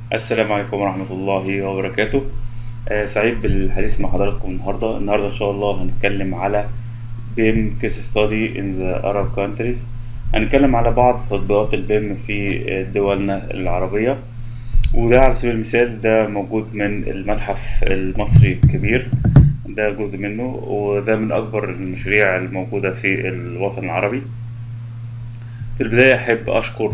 السلام عليكم ورحمة الله وبركاته آه، سعيد بالحديث مع حضراتكم النهاردة النهاردة إن شاء الله هنتكلم على BIM case study in the Arab countries هنتكلم على بعض تطبيقات البيم في دولنا العربية وده على سبيل المثال ده موجود من المتحف المصري الكبير ده جزء منه وده من أكبر المشاريع الموجودة في الوطن العربي في البداية أحب أشكر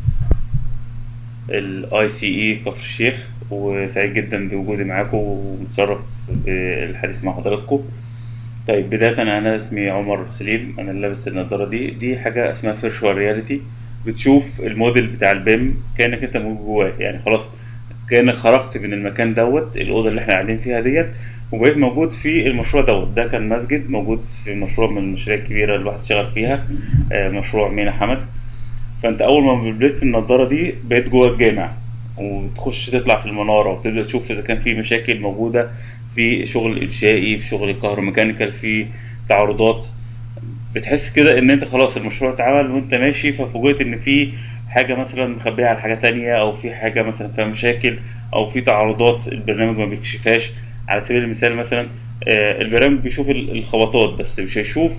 الاي سي اي كفر الشيخ وسعيد جدا بوجودي معاكم ومتشرف بالحديث مع حضراتكم طيب بداية أنا اسمي عمر سليم أنا اللي لابس النضارة دي دي حاجة اسمها فيرشوال رياليتي بتشوف الموديل بتاع البيم كأنك أنت موجود جواه يعني خلاص كأنك خرجت من المكان دوت الأوضة اللي احنا قاعدين فيها ديت وبقيت موجود في المشروع دوت ده كان مسجد موجود في مشروع من المشاريع الكبيرة اللي الواحد اشتغل فيها آه، مشروع مينا حمد فانت اول ما لبست النضاره دي بقيت جوه الجامع وتخش تطلع في المناره وتبدا تشوف اذا كان في مشاكل موجوده في شغل انشائي في شغل كهروميكانيكال في تعارضات بتحس كده ان انت خلاص المشروع اتعمل وانت ماشي ففوجئت ان في حاجه مثلا مخبيه على حاجه تانية او في حاجه مثلا فيها مشاكل او في تعارضات البرنامج ما بيكشفهاش على سبيل المثال مثلا آه، البرنامج بيشوف ال- الخبطات بس مش هيشوف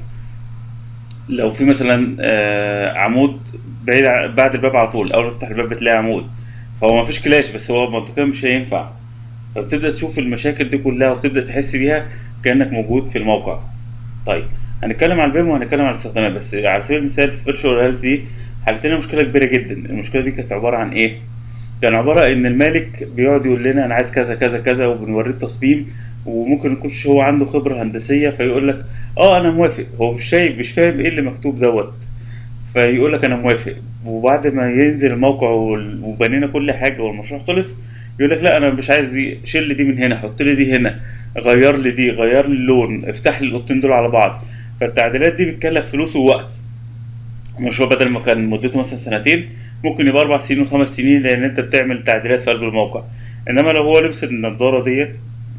لو في مثلا آه، عمود بعيد ع- بعد الباب على طول اول ما تفتح الباب بتلاقي عمود فهو ما فيش كلاش بس هو منطقيا مش هينفع فبتبدا تشوف المشاكل دي كلها وتبدا تحس بيها كانك موجود في الموقع طيب هنتكلم عن البيم وهنتكلم عن الاستخدامات بس على سبيل المثال في فيرتشوال رياليتي حلت لنا مشكله كبيره جدا المشكله دي كانت عباره عن ايه كان عباره ان المالك بيقعد يقول لنا انا عايز كذا كذا كذا وبنوريه التصميم وممكن يكونش هو عنده خبره هندسيه فيقول لك اه انا موافق هو مش شايف مش فاهم ايه اللي مكتوب دوت فيقول لك انا موافق وبعد ما ينزل الموقع وال- وبنينا كل حاجه والمشروع خلص يقول لك لا انا مش عايز دي شيل دي من هنا حط لي دي هنا غير لي دي غير لي اللون افتح لي الاوضتين دول على بعض فالتعديلات دي بتكلف فلوس ووقت المشروع بدل ما كان مدته مثلا سنتين ممكن يبقى اربع سنين وخمس سنين لان انت بتعمل تعديلات في قلب الموقع انما لو هو لبس النضاره ديت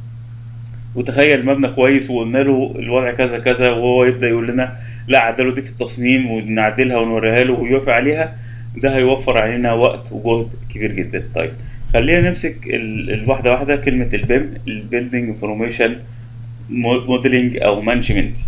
وتخيل مبنى كويس وقلنا له الوضع كذا كذا وهو يبدا يقول لنا لا عدلوا دي في التصميم ونعدلها ونوريها له ويوافق عليها ده هيوفر علينا وقت وجهد كبير جدا طيب خلينا نمسك ال- الواحده واحده كلمه البيم البيلدينج انفورميشن موديلنج او مانجمنت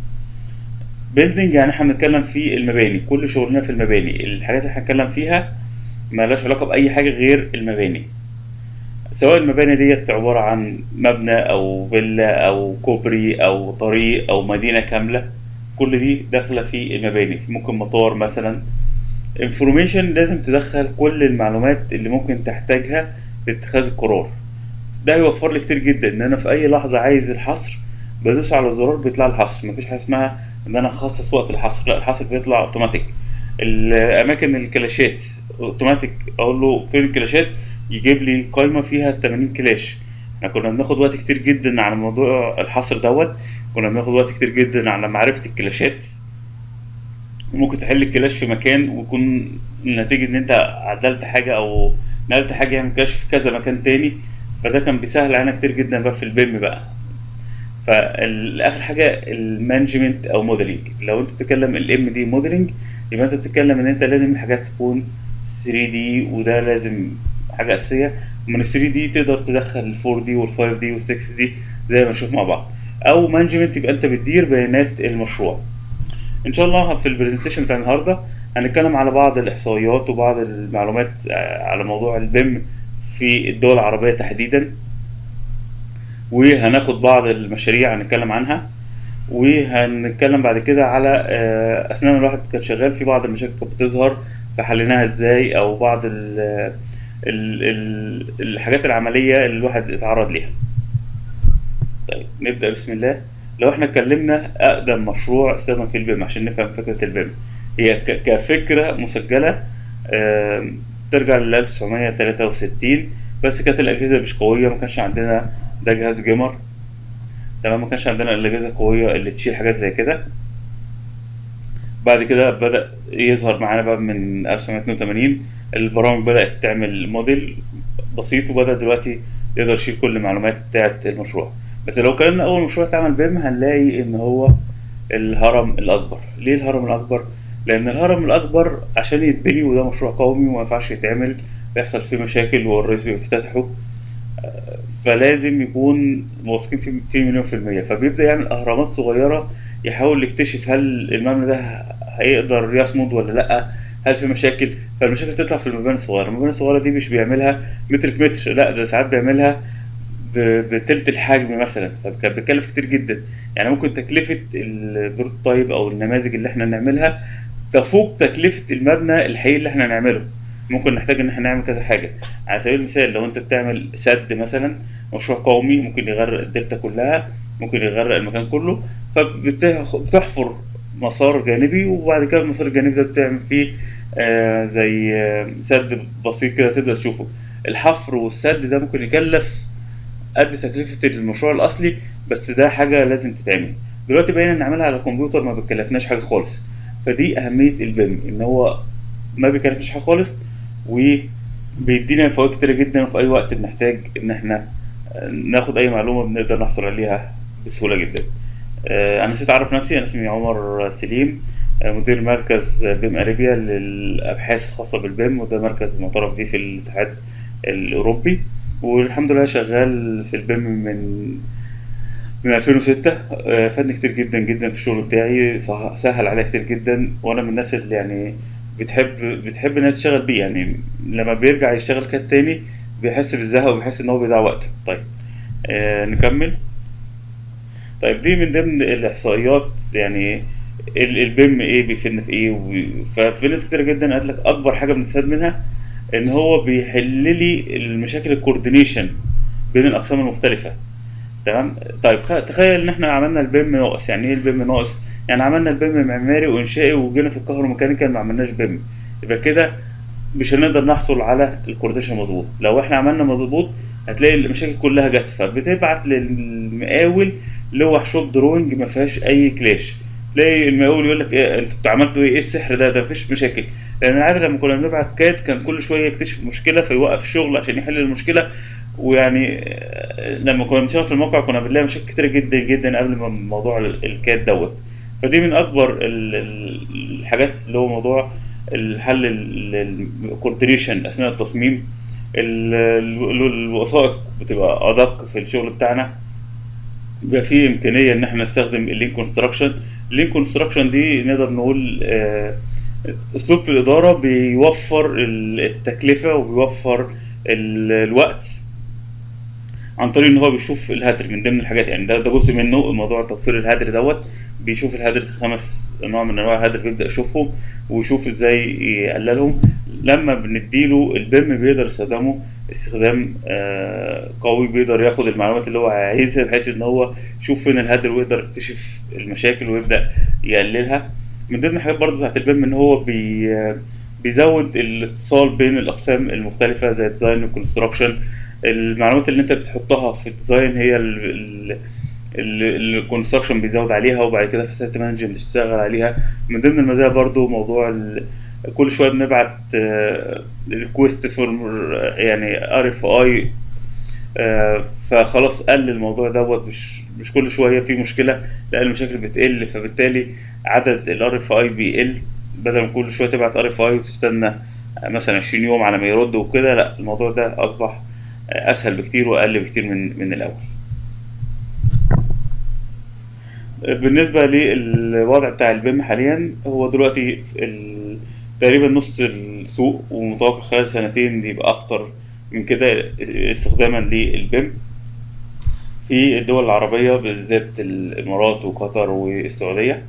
بيلدينج يعني احنا بنتكلم في المباني كل شغلنا في المباني الحاجات اللي هنتكلم فيها ما لهاش علاقه باي حاجه غير المباني سواء المباني ديت عبارة عن مبنى أو فيلا أو كوبري أو طريق أو مدينة كاملة كل دي داخلة في المباني في ممكن مطار مثلا انفورميشن لازم تدخل كل المعلومات اللي ممكن تحتاجها لاتخاذ القرار ده هيوفر لي كتير جدا ان انا في اي لحظة عايز الحصر بدوس على الزرار بيطلع الحصر مفيش حاجة اسمها ان انا اخصص وقت الحصر لا الحصر بيطلع اوتوماتيك الاماكن الكلاشات اوتوماتيك اقول له فين الكلاشات يجيب لي قائمة فيها 80 كلاش احنا كنا بناخد وقت كتير جدا على موضوع الحصر دوت كنا بناخد وقت كتير جدا على معرفة الكلاشات ممكن تحل الكلاش في مكان ويكون نتيجة ان انت عدلت حاجة او نقلت حاجة يعمل كلاش في كذا مكان تاني فده كان بيسهل علينا كتير جدا بقى في البيم بقى فالاخر حاجه المانجمنت او موديلنج لو انت بتتكلم الام دي موديلنج يبقى انت بتتكلم ان انت لازم الحاجات تكون 3 دي وده لازم حاجه اساسيه ومن ال 3 دي تقدر تدخل ال 4 دي وال 5 دي وال 6 دي زي ما نشوف مع بعض او مانجمنت يبقى انت بتدير بيانات المشروع ان شاء الله في البرزنتيشن بتاع النهارده هنتكلم على بعض الاحصائيات وبعض المعلومات آه، على موضوع البيم في الدول العربيه تحديدا وهناخد بعض المشاريع هنتكلم عنها وهنتكلم بعد كده على آه، اثناء ما الواحد كان شغال في بعض المشاكل كانت بتظهر فحليناها ازاي او بعض ال ال ال الحاجات العمليه اللي الواحد اتعرض ليها طيب نبدا بسم الله لو احنا اتكلمنا اقدم مشروع استخدم فيه البيم عشان نفهم فكره البيم هي ك- كفكره مسجله آم، ترجع ل 1963 بس كانت الاجهزه مش قويه ما كانش عندنا ده جهاز جيمر تمام ما كانش عندنا الا اجهزه قويه اللي تشيل حاجات زي كده بعد كده بدأ يظهر معانا بقى من 1982 البرامج بدأت تعمل موديل بسيط وبدأ دلوقتي يقدر يشيل كل المعلومات بتاعت المشروع بس لو اتكلمنا أول مشروع اتعمل بيم هنلاقي إن هو الهرم الأكبر ليه الهرم الأكبر؟ لأن الهرم الأكبر عشان يتبني وده مشروع قومي وما ينفعش يتعمل بيحصل فيه مشاكل والرئيس بيفتتحه فلازم يكون واثقين فيه فيه مليون في المية فبيبدأ يعمل أهرامات صغيرة يحاول يكتشف هل المبنى ده هيقدر يصمد ولا لأ هل في مشاكل فالمشاكل تطلع في المباني الصغيرة المباني الصغيرة دي مش بيعملها متر في متر لأ ده ساعات بيعملها ب- بتلت الحجم مثلا فكان بيكلف كتير جدا يعني ممكن تكلفة البروتوتايب أو النماذج اللي احنا نعملها تفوق تكلفة المبنى الحقيقي اللي احنا نعمله ممكن نحتاج ان احنا نعمل كذا حاجة على سبيل المثال لو انت بتعمل سد مثلا مشروع قومي ممكن يغرق الدلتا كلها ممكن يغرق المكان كله فبتحفر مسار جانبي وبعد كده المسار الجانبي ده بتعمل فيه آه زي آه سد بسيط كده تقدر تشوفه الحفر والسد ده ممكن يكلف قد تكلفة المشروع الأصلي بس ده حاجة لازم تتعمل دلوقتي بقينا نعملها على الكمبيوتر ما بتكلفناش حاجة خالص فدي أهمية البيم إن هو ما بيكلفناش حاجة خالص وبيدينا فوائد كتيرة جدا وفي أي وقت بنحتاج إن إحنا ناخد أي معلومة بنقدر نحصل عليها بسهولة جدا آه، أنا نسيت أعرف نفسي أنا اسمي عمر سليم آه، مدير مركز بيم أريبيا للأبحاث الخاصة بالبيم وده مركز معترف بيه في الاتحاد الأوروبي والحمد لله شغال في البيم من من 2006 آه، فادني كتير جدا جدا في الشغل بتاعي صح- سهل عليا كتير جدا وانا من الناس اللي يعني بتحب بتحب انها تشتغل بيه يعني لما بيرجع يشتغل كات تاني بيحس بالزهق وبيحس ان هو بيضيع وقته طيب آه نكمل طيب دي من ضمن الاحصائيات يعني ال- البيم ايه بيفيدنا في ايه و- ففي ناس كتير جدا قالت لك اكبر حاجه بنستفاد منها ان هو بيحل لي المشاكل الكوردينيشن بين الاقسام المختلفه تمام طيب خ- تخيل ان احنا عملنا البيم ناقص يعني ايه البيم ناقص يعني عملنا البيم معماري وانشائي وجينا في الكهروميكانيكال ما عملناش بيم يبقى كده مش هنقدر نحصل على الكورديشن مظبوط لو احنا عملنا مظبوط هتلاقي المشاكل كلها جت فبتبعت للمقاول لوح شوب دروينج ما فيهاش اي كلاش تلاقي المقاول يقول لك ايه انتوا عملتوا ايه ايه السحر ده ده مفيش مشاكل لان العاده لما كنا بنبعت كاد كان كل شويه يكتشف مشكله فيوقف الشغل عشان يحل المشكله ويعني آه، لما كنا بنشتغل في الموقع كنا بنلاقي مشاكل كتير جدا جدا قبل ما موضوع ال- الكاد دوت فدي من اكبر ال- ال- الحاجات اللي هو موضوع الحل الكوردينيشن اثناء التصميم ال- ال- الوثائق بتبقى ادق في الشغل بتاعنا بيبقى في امكانيه ان احنا نستخدم اللين كونستراكشن اللين كونستراكشن دي نقدر نقول آه، اسلوب في الاداره بيوفر ال- التكلفه وبيوفر ال- الوقت عن طريق ان هو بيشوف الهدر من ضمن الحاجات يعني ده ده جزء منه موضوع توفير الهدر دوت بيشوف الهدر خمس انواع من انواع الهدر بيبدا يشوفهم ويشوف ازاي يقللهم لما بنديله البيم بيقدر يستخدمه استخدام آه، قوي بيقدر ياخد المعلومات اللي هو عايزها بحيث ان هو يشوف فين الهدر ويقدر يكتشف المشاكل ويبدا يقللها من ضمن الحاجات برضه بتاعت البيم ان هو بي بيزود الاتصال بين الاقسام المختلفه زي الديزاين والكونستراكشن المعلومات اللي انت بتحطها في الديزاين هي الكونستراكشن بيزود عليها وبعد كده في سيستم مانجمنت بتشتغل عليها من ضمن المزايا برضو موضوع ال... كل شويه بنبعت ريكوست فور يعني ار اف اي فخلاص قل الموضوع دوت مش مش كل شويه في مشكله لا المشاكل بتقل فبالتالي عدد الار اف اي بيقل بدل ما كل شويه تبعت ار اف اي وتستنى مثلا 20 يوم على ما يرد وكده لا الموضوع ده اصبح اسهل بكتير واقل بكتير من من الاول بالنسبة للوضع بتاع البيم حاليا هو دلوقتي ال- تقريبا نص السوق ومتوقع خلال سنتين يبقى أكتر من كده استخداما للبيم في الدول العربية بالذات الإمارات وقطر والسعودية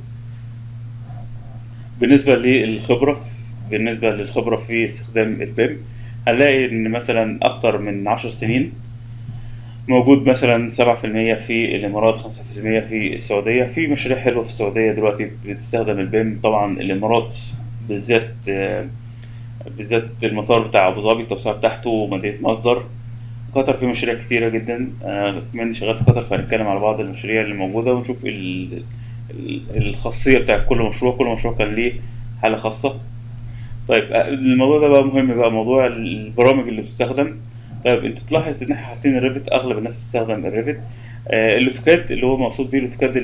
بالنسبة للخبرة بالنسبة للخبرة في استخدام البيم هنلاقي إن مثلا أكتر من عشر سنين موجود مثلا سبعة في المية في الإمارات خمسة في المية في السعودية في مشاريع حلوة في السعودية دلوقتي بتستخدم البيم طبعا الإمارات بالذات آه، بالذات المطار بتاع أبو ظبي التوسعة بتاعته ومدينة مصدر قطر في مشاريع كتيرة جدا أنا كمان شغال في قطر فهنتكلم على بعض المشاريع اللي موجودة ونشوف ال- ال- الخاصية بتاع كل مشروع كل مشروع كان ليه حالة خاصة طيب آه، الموضوع ده بقى مهم بقى موضوع البرامج اللي بتستخدم طيب انت تلاحظ ان احنا حاطين الريفت اغلب الناس بتستخدم الريفت آه الاوتوكاد اللي هو مقصود بيه الاوتوكاد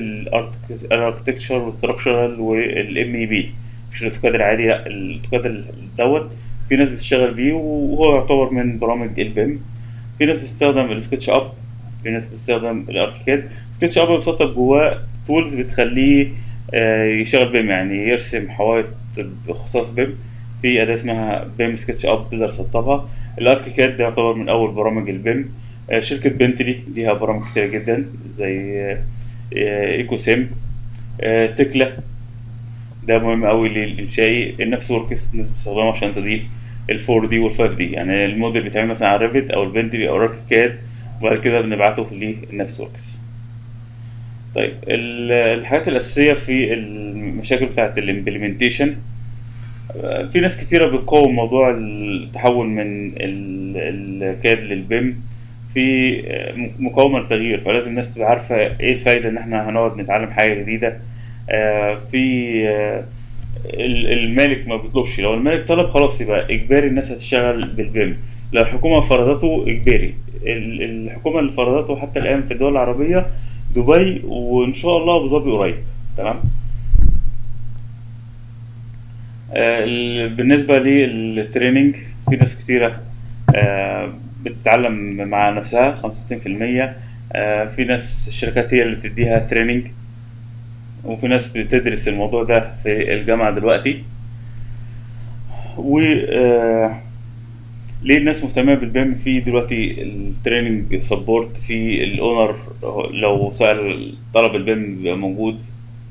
الاركتكتشر والستراكشرال والام اي بي مش الاوتوكاد العادي لا الاوتوكاد ال- دوت في ناس بتشتغل بيه وهو يعتبر من برامج البيم في ناس بتستخدم السكتش اب في ناس بتستخدم الاركيكاد سكتش اب ببساطه جواه تولز بتخليه آه، يشتغل بيم يعني يرسم حوائط بخصائص بيم في اداه اسمها بيم سكتش اب تقدر تسطبها الاركيكاد ده يعتبر من اول برامج البيم آه، شركه بنتلي ليها برامج كتير جدا زي آه، ايكو سيم آه، تكلا ده مهم قوي للانشائي النفس وركس الناس بتستخدمه عشان تضيف ال 4 دي وال 5 دي يعني الموديل بيتعمل مثلا على ريفت او البنتلي او الاركيكاد وبعد كده بنبعته للنفس وركس طيب ال- الحاجات الأساسية في المشاكل بتاعة الامبلمنتيشن في ناس كتيرة بتقاوم موضوع التحول من الكاد للبيم في مقاومة للتغيير فلازم الناس تبقى عارفة ايه الفايدة ان احنا هنقعد نتعلم حاجة جديدة آه، في آه، ال- المالك ما بيطلبش لو المالك طلب خلاص يبقى اجباري الناس هتشتغل بالبيم لو الحكومة فرضته اجباري ال- الحكومة اللي فرضته حتى الان في الدول العربية دبي وان شاء الله ابو ظبي قريب تمام آه، ال- بالنسبة للتريننج في ناس كتيرة آه، بتتعلم مع نفسها 65% آه، في ناس الشركات هي اللي بتديها تريننج وفي ناس بتدرس الموضوع ده في الجامعة دلوقتي و آه، ليه الناس مهتمة بالبيم في دلوقتي التريننج سبورت في الاونر لو سأل طلب البيم بيبقى موجود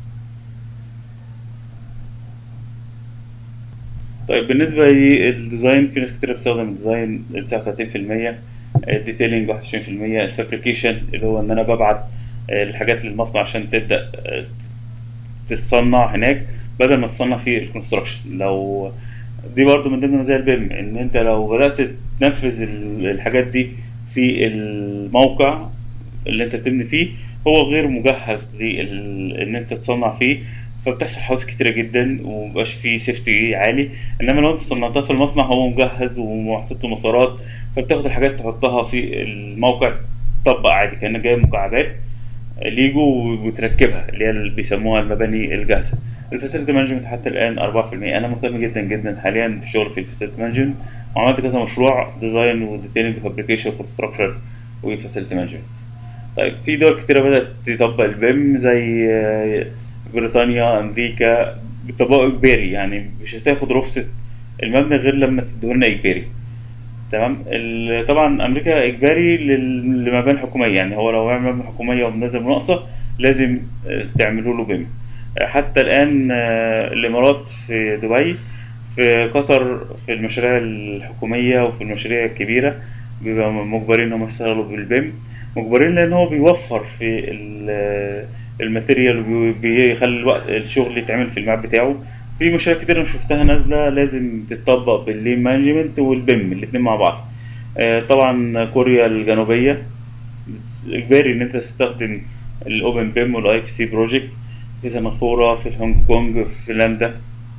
طيب بالنسبة للديزاين في ناس كتير بتستخدم الديزاين 39% الديتيلينج 21% الفابريكيشن اللي هو ان انا ببعت الحاجات للمصنع عشان تبدأ تتصنع هناك بدل ما تصنع في الكونستراكشن لو دي برضو من ضمن مزايا البيم ان انت لو بدأت تنفذ ال- الحاجات دي في الموقع اللي انت بتبني فيه هو غير مجهز لل- ان انت تصنع فيه فبتحصل حوادث كتيرة جدا ومبقاش فيه سيفتي عالي انما لو انت صنعتها في المصنع هو مجهز ومحطوط له مسارات فبتاخد الحاجات تحطها في الموقع تطبق عادي كأنك جايب مكعبات ليجو وتركبها اللي هي اللي بيسموها المباني الجاهزه الفاسيلتي مانجمنت حتى الان 4% انا مهتم جدا جدا حاليا بالشغل في الفاسيلتي مانجمنت وعملت كذا مشروع ديزاين وديتيلنج وفابريكيشن وكونستراكشن وفاسيلتي مانجمنت طيب في دول كتيره بدات تطبق البيم زي آه، بريطانيا امريكا بيطبقوا اجباري يعني مش هتاخد رخصه المبنى غير لما تديهولنا اجباري تمام ال- طبعا امريكا اجباري لل- لمباني حكوميه يعني هو لو عمل مبنى حكوميه ومنزل مناقصه لازم آه، تعملوا له بيم آه، حتى الان آه، الامارات في دبي في قطر في المشاريع الحكوميه وفي المشاريع الكبيره بيبقى مجبرين انهم يشتغلوا بالبيم مجبرين لان هو بيوفر في ال- الماتيريال وبيخلي الوقت الشغل يتعمل في الميعاد بتاعه في مشاريع كتير انا شفتها نازله لازم تتطبق باللين مانجمنت والبيم الاتنين مع بعض آه، طبعا كوريا الجنوبيه بتس- اجباري ان انت تستخدم الاوبن بيم والاي اف سي بروجكت في سنغافوره في هونج كونج في فنلندا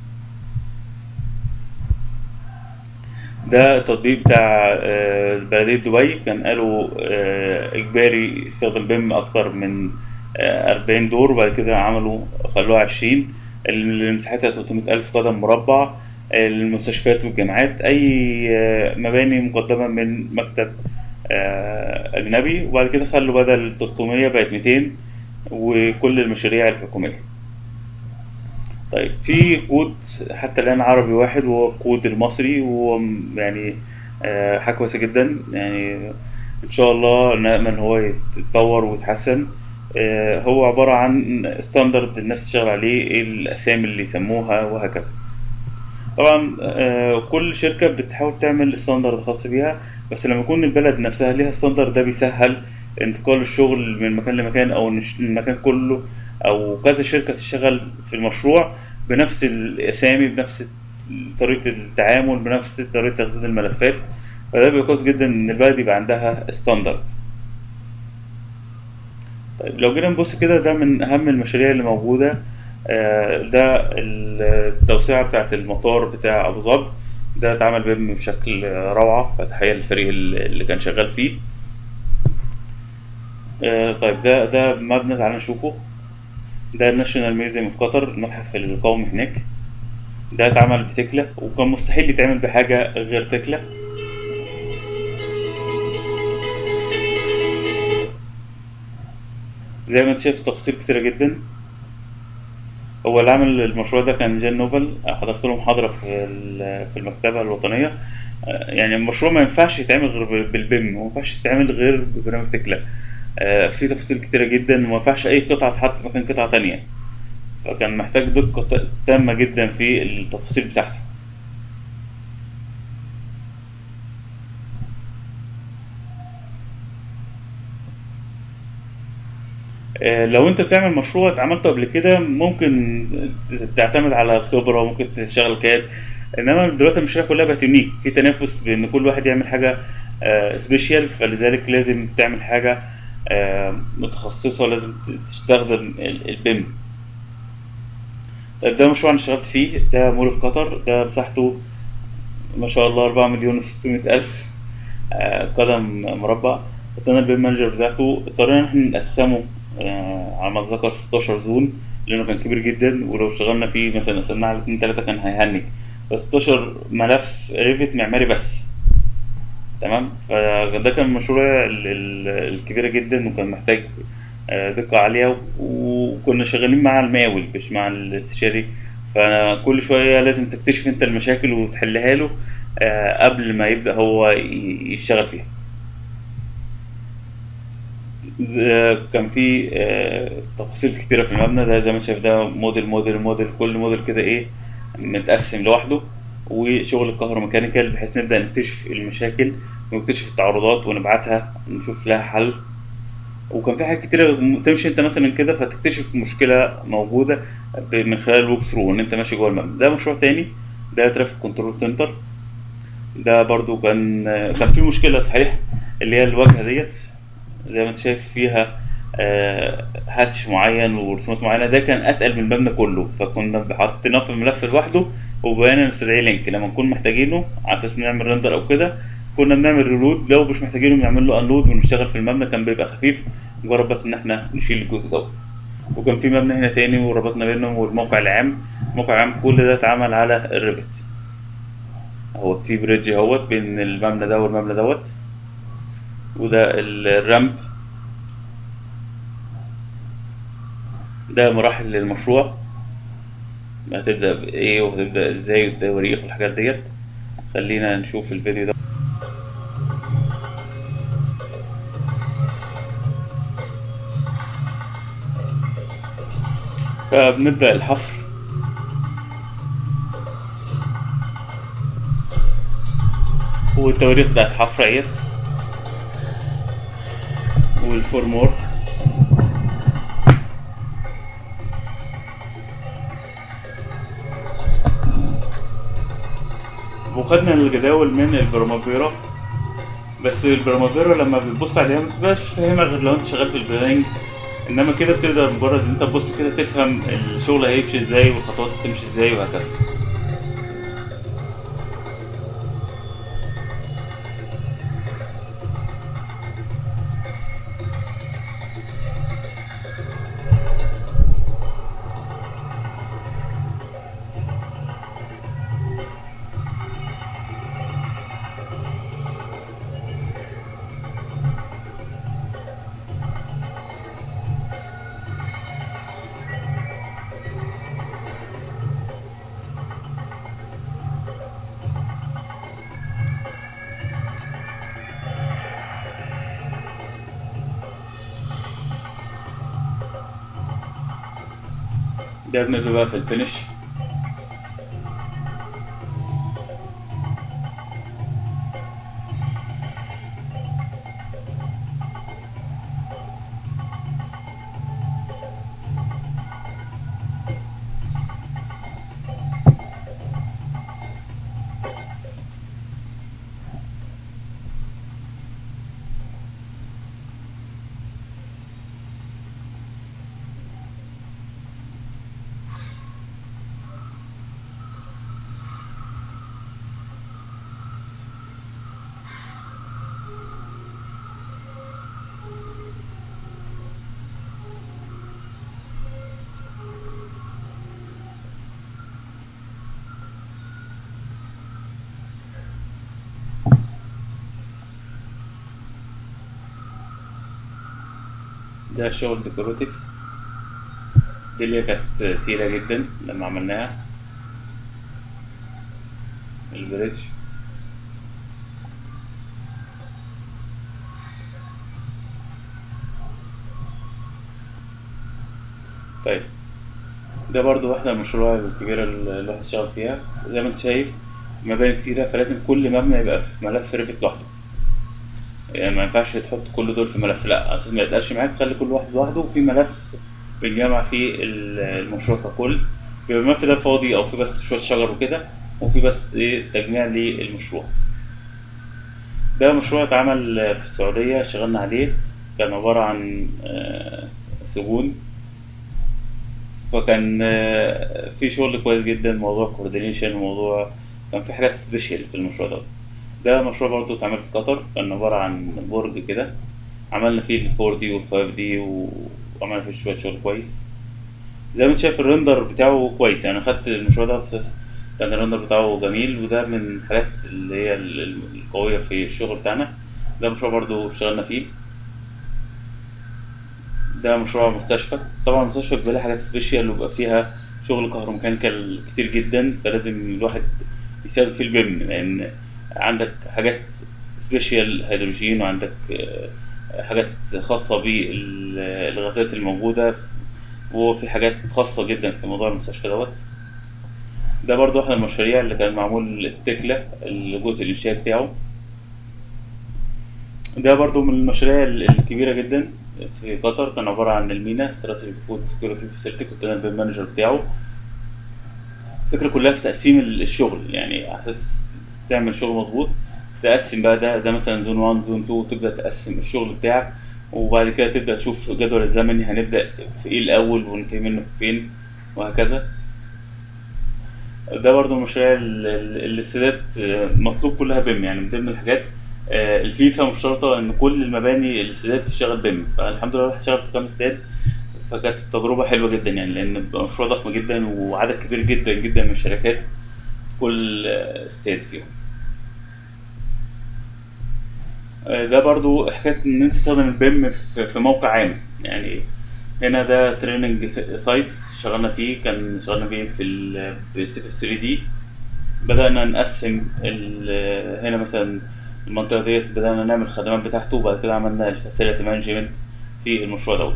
ده التطبيق بتاع آه، بلدية دبي كان قالوا آه، إجباري يستخدم بيم أكتر من آه، 40 دور وبعد كده عملوا خلوها 20 اللي مساحتها 300 ألف قدم مربع المستشفيات والجامعات أي آه، مباني مقدمة من مكتب آه، أجنبي وبعد كده خلوا بدل 300 بقت 200 وكل المشاريع الحكومية طيب في كود حتى الآن عربي واحد وهو الكود المصري وهو م- يعني آه، حاجة كويسة جدا يعني إن شاء الله نأمل هو يتطور ويتحسن آه، هو عبارة عن ستاندرد الناس تشتغل عليه ايه الأسامي اللي يسموها وهكذا طبعا آه، كل شركة بتحاول تعمل ستاندرد خاص بيها بس لما يكون البلد نفسها ليها ستاندرد ده بيسهل انتقال الشغل من مكان لمكان او نش- المكان كله او كذا شركة تشتغل في المشروع بنفس الاسامي بنفس طريقة التعامل بنفس طريقة تخزين الملفات فده بيبقى كويس جدا ان البلد يبقى عندها ستاندرد طيب لو جينا نبص كده ده من أهم المشاريع اللي موجودة آه، ده التوسعة بتاعة المطار بتاع أبو ظبي ده اتعمل بيم بشكل روعة فتحية للفريق اللي كان شغال فيه آه، طيب ده ده مبنى تعالى نشوفه ده الناشونال ميوزيوم في قطر المتحف القومي هناك ده اتعمل بتكلة وكان مستحيل يتعمل بحاجة غير تكلة زي ما انت شايف تفاصيل كتيرة جدا هو اللي عمل المشروع ده كان جان نوبل حضرت له محاضرة في ال- في المكتبة الوطنية آه، يعني المشروع ما ينفعش يتعمل غير بال- بالبيم وما ينفعش يتعمل غير ببرنامج تكلا آه، في تفاصيل كتيرة جدا وما ينفعش أي قطعة تتحط مكان قطعة تانية فكان محتاج دقة ت- تامة جدا في التفاصيل بتاعته آه، لو انت بتعمل مشروع اتعملته قبل كده ممكن تعتمد على الخبرة ممكن تشتغل كاد انما دلوقتي المشاريع كلها بقت يونيك في تنافس بان كل واحد يعمل حاجة سبيشال فلذلك لازم تعمل حاجة آه، متخصصة ولازم ت- تستخدم ال- البيم طيب ده مشروع انا اشتغلت فيه ده مول في قطر ده مساحته ما شاء الله 4 مليون و 600 ألف آه، قدم مربع حطينا البيم مانجر بتاعته اضطرينا ان احنا نقسمه آه، على ما اتذكر 16 زون لانه كان كبير جدا ولو اشتغلنا فيه مثلا قسمناه على 2 3 كان هيهنج ف 16 ملف ريفت معماري بس تمام فده كان المشروع ال- ال- الكبيرة جدا وكان محتاج آه، دقة عالية وكنا شغالين مع المقاول مش مع الاستشاري فكل شوية لازم تكتشف انت المشاكل وتحلها له آه، قبل ما يبدأ هو ي- يشتغل فيها ز- كان في آه، تفاصيل كتيرة في المبنى ده زي ما انت شايف ده موديل موديل موديل كل موديل كده ايه متقسم لوحده وشغل الكهروميكانيكال بحيث نبدأ نكتشف المشاكل ونكتشف التعارضات ونبعتها نشوف لها حل وكان في حاجات كتيرة م- تمشي انت مثلا كده فتكتشف مشكلة موجودة ب- من خلال الوك ثرو ان انت ماشي جوه المبنى ده مشروع تاني ده ترافيك كنترول سنتر ده برضو كان كان في مشكلة صحيح اللي هي الواجهة ديت زي ما انت شايف فيها آه، هاتش معين ورسومات معينة ده كان أتقل من المبنى كله فكنا حاطيناه في الملف لوحده وبقينا نستدعي لينك لما نكون محتاجينه على أساس نعمل ريندر أو كده كنا بنعمل ريلود لو مش محتاجينه بنعمل له انلود ونشتغل في المبنى كان بيبقى خفيف مجرد بس إن احنا نشيل الجزء دوت وكان في مبنى هنا تاني وربطنا بينهم والموقع العام الموقع العام كل ده اتعمل على الريفت اهوت في بريدج اهوت بين المبنى ده والمبنى دوت وده ال- الرامب ده مراحل للمشروع هتبدأ بإيه وهتبدأ إزاي والتواريخ والحاجات ديت خلينا نشوف الفيديو ده فبنبدأ الحفر والتواريخ بتاعت الحفر اهيت والفورم ورك وخدنا الجداول من البرامافيرا بس البرامافيرا لما بتبص عليها ما بتبقاش فاهمها غير لو انت شغال في البلاننج انما كده بتقدر مجرد ان انت تبص كده تفهم الشغل هيمشي ازاي والخطوات هتمشي ازاي وهكذا ده بنبدأ بقى في الفينش ده شغل ديكوراتيف دي اللي كانت تقيلة جدا لما عملناها البريدج طيب ده برضو واحدة من المشروع الكبيرة اللي الواحد اشتغل فيها زي ما انت شايف مباني كتيرة فلازم كل مبنى يبقى في ملف ريفت لوحده يعني ما ينفعش تحط كل دول في ملف لا اصل ما يتقالش معاك خلي كل واحد لوحده وفي ملف بنجمع فيه ال- المشروع ككل بيبقى الملف ده فاضي او في بس شوية شجر وكده وفي بس ايه تجميع للمشروع ده مشروع اتعمل في السعودية اشتغلنا عليه كان عبارة عن آه، سجون فكان آه، في شغل كويس جدا موضوع كوردينيشن وموضوع كان في حاجات سبيشال في المشروع ده ده مشروع برضه اتعمل في قطر كان عبارة عن برج كده عملنا فيه ال 4 دي وال 5 دي وعملنا فيه شوية شغل كويس زي ما انت شايف الريندر بتاعه كويس يعني خدت المشروع ده في أساس كان الريندر بتاعه جميل وده من الحاجات اللي هي ال- ال- القوية في الشغل بتاعنا ده مشروع برضه اشتغلنا فيه ده مشروع مستشفى طبعا المستشفى بيبقى لها حاجات سبيشال وبيبقى فيها شغل كهروميكانيكال كتير جدا فلازم الواحد يستخدم فيه البيم لان عندك حاجات سبيشال هيدروجين وعندك آه، حاجات خاصة بالغازات الموجودة وفي حاجات خاصة جدا في موضوع المستشفى دوت ده برضو واحد من المشاريع اللي كان معمول التكلة الجزء الإنشائي بتاعه ده برضو من المشاريع ال- الكبيرة جدا في قطر كان عبارة عن المينا استراتيجي فود سكيورتي فاسيلتي كنت أنا المانجر بتاعه الفكرة كلها في تقسيم ال- الشغل يعني على أساس تعمل شغل مظبوط تقسم بقى ده ده مثلا زون 1 زون 2 وتبدأ تقسم الشغل بتاعك وبعد كده تبدأ تشوف جدول الزمني هنبدأ في إيه الأول وننتهي منه فين وهكذا ده برضو مشاريع ال- ال- الاستادات آه، مطلوب كلها بيم يعني من ضمن الحاجات آه، الفيفا مشترطة إن كل المباني الاستادات تشتغل بيم فالحمد لله الواحد اشتغل في كام استاد فكانت التجربة حلوة جدا يعني لأن بيبقى مشروع ضخم جدا وعدد كبير جدا جدا من الشركات في كل آه، استاد فيهم آه، ده برضو حكاية إن أنت تستخدم البيم في في موقع عام يعني هنا ده تريننج سايت اشتغلنا فيه كان اشتغلنا فيه في ال في 3 دي بدأنا نقسم ال- هنا مثلا المنطقة ديت بدأنا نعمل الخدمات بتاعته وبعد كده عملنا الفاسيلتي مانجمنت في المشروع دوت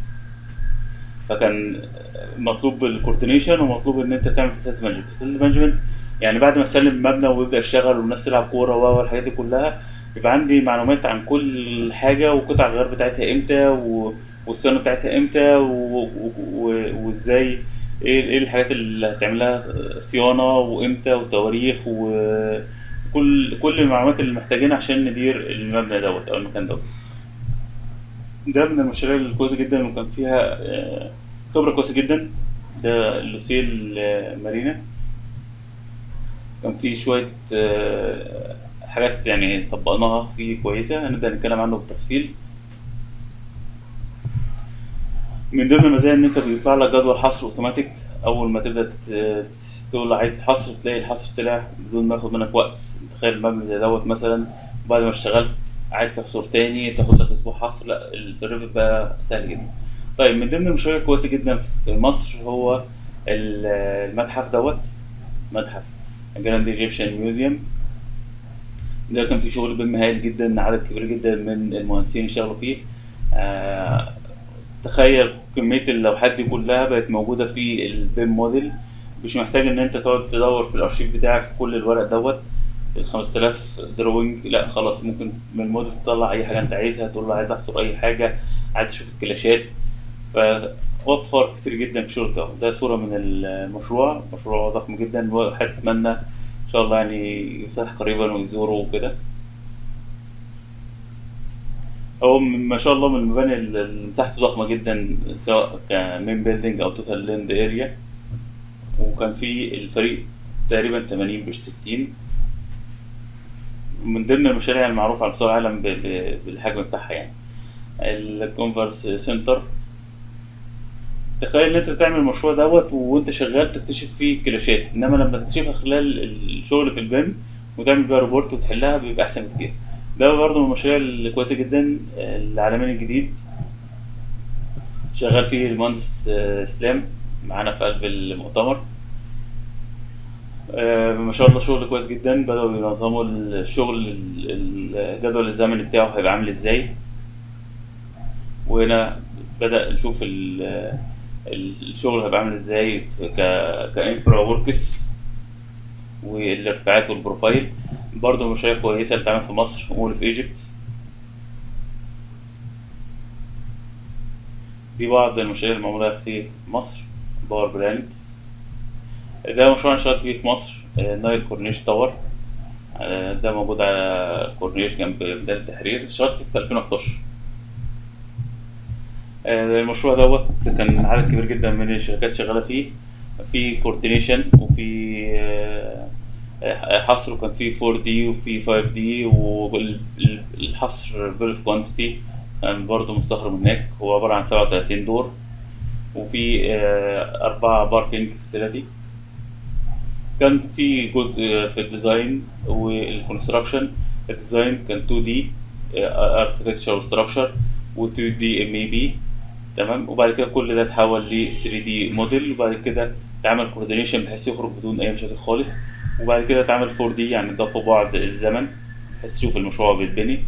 فكان مطلوب الكوردينيشن ومطلوب ان انت تعمل فاسيلتي مانجمنت فاسيلتي مانجمنت يعني بعد ما تسلم المبنى ويبدأ يشتغل والناس تلعب كورة و- والحاجات دي كلها يبقى عندي معلومات عن كل حاجة وقطع الغيار بتاعتها امتى و... والصيانة بتاعتها امتى و... و... و... وازاي ايه ايه الحاجات اللي هتعملها صيانة وامتى وتواريخ وكل كل المعلومات اللي محتاجينها عشان ندير المبنى دوت او المكان دوت ده من المشاريع الكويسة جدا وكان فيها آه، خبرة كويسة جدا ده لوسيل آه، مارينا كان في شوية آه، حاجات يعني طبقناها فيه كويسة هنبدأ نتكلم عنه بالتفصيل من ضمن المزايا ان انت بيطلع لك جدول حصر اوتوماتيك اول ما تبدا ت- تقول عايز حصر تلاقي الحصر طلع بدون ما ياخد منك وقت تخيل المبنى زي دوت مثلا بعد ما اشتغلت عايز تحصر تاني تاخد لك اسبوع حصر لا الريفت بقى سهل جدا طيب من ضمن المشاريع الكويسه جدا في مصر هو ال- المتحف دوت متحف جراند ايجيبشن ميوزيوم ده كان فيه شغل بيم هايل جدا عدد كبير جدا من المهندسين اشتغلوا فيه آه تخيل كمية اللوحات دي كلها بقت موجودة في البيم موديل مش محتاج ان انت تقعد تدور في الارشيف بتاعك في كل الورق دوت ال 5000 دروينج لا خلاص ممكن من الموديل تطلع اي حاجة انت عايزها تقول له عايز احصر اي حاجة عايز اشوف الكلاشات فوفر كتير جدا في الشغل بتاعه ده صورة من المشروع مشروع ضخم جدا الواحد اتمنى ان شاء الله يعني يفتح قريبا ويزوره وكده هو م- ما شاء الله من المباني اللي مساحته ضخمة جدا سواء كمين بيلدينج أو توتال لاند اريا وكان في الفريق تقريبا 80 مش 60 من ضمن المشاريع المعروفة على مستوى العالم ب- ب- بالحجم بتاعها يعني الكونفرس سنتر تخيل ان انت بتعمل المشروع دوت وانت شغال تكتشف فيه كلاشات انما لما تكتشفها خلال الشغل في البيم وتعمل بيها ريبورت وتحلها بيبقى احسن بكتير ده برضه من المشاريع الكويسه جدا العالمين الجديد شغال فيه المهندس آه، اسلام معانا في قلب المؤتمر آه، ما شاء الله شغل كويس جدا بدأوا ينظموا الشغل ال- الجدول الزمني بتاعه هيبقى عامل ازاي وهنا بدأ نشوف ال- ال- الشغل هيبقى عامل ازاي ك كانفرا وركس والارتفاعات والبروفايل برضه مشاريع كويسة اللي اتعملت في مصر ومول في ايجيبت دي بعض المشاريع المعمولة في مصر باور بلانت ده مشروع أنا اشتغلت فيه في مصر آه، نايل كورنيش تاور آه، ده موجود على كورنيش جنب ميدان التحرير اشتغلت فيه في 2011 آه، المشروع دوت كان عدد كبير جدا من الشركات شغالة فيه في كوردينيشن وفي آه، آه، حصر وكان في 4 دي وفي 5 دي والحصر بيل كوانتيتي كان برضه مستخرج من هناك هو عبارة عن 37 دور وفي آه، أربعة باركينج فاسيلتي كان في جزء في الديزاين والكونستراكشن الديزاين كان 2 دي اركتكتشر وستراكشر و2 دي ام اي بي تمام وبعد كده كل ده اتحول ل 3 دي موديل وبعد كده اتعمل كوردينيشن بحيث يخرج بدون اي مشاكل خالص وبعد كده اتعمل 4 دي يعني ضافوا بعض الزمن بحيث تشوف المشروع بيتبني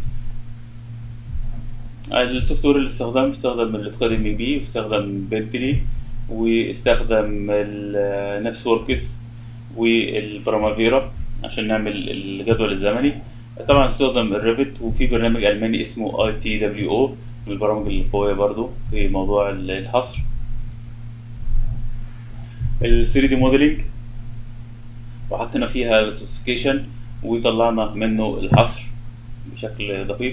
السوفت وير اللي استخدم استخدم الاوتوكاد ام بي واستخدم بنتلي واستخدم ال- نفس وركس والبرامافيرا عشان نعمل الجدول الزمني طبعا استخدم الريفت وفي برنامج الماني اسمه اي تي دبليو او من البرامج القويه برضو في موضوع الحصر ال 3 دي موديلنج وحطينا فيها السبسكيشن وطلعنا منه الحصر بشكل دقيق